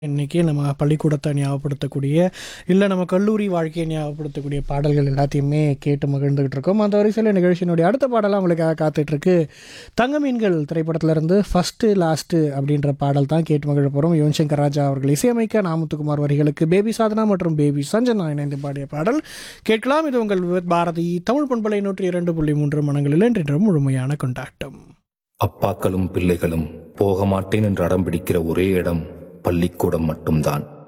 இன்னைக்கு நம்ம பள்ளிக்கூடத்தை ஞாபகப்படுத்தக்கூடிய இல்லை நம்ம கல்லூரி வாழ்க்கையை ஞாபகப்படுத்தக்கூடிய பாடல்கள் எல்லாத்தையுமே கேட்டு மகிழ்ந்துகிட்டு இருக்கோம் அந்த வரிசையில் நிகழ்ச்சியினுடைய அடுத்த பாடலாம் உங்களுக்காக காத்துட்டு இருக்கு தங்க மீன்கள் திரைப்படத்துல இருந்து ஃபர்ஸ்ட் லாஸ்ட் அப்படின்ற பாடல் தான் கேட்டு மகிழ போகிறோம் யுவன் சங்கர் ராஜா அவர்கள் இசையமைக்க நாமுத்துக்குமார் வரிகளுக்கு பேபி சாதனா மற்றும் பேபி சஞ்சனா இணைந்து பாடிய பாடல் கேட்கலாம் இது உங்கள் விவித் பாரதி தமிழ் பண்பலை நூற்றி இரண்டு புள்ளி மூன்று மனங்களில் இன்றைய முழுமையான கொண்டாட்டம் அப்பாக்களும் பிள்ளைகளும் போக மாட்டேன் என்று அடம் பிடிக்கிற ஒரே இடம் பள்ளிக்கூடம் மட்டும்தான்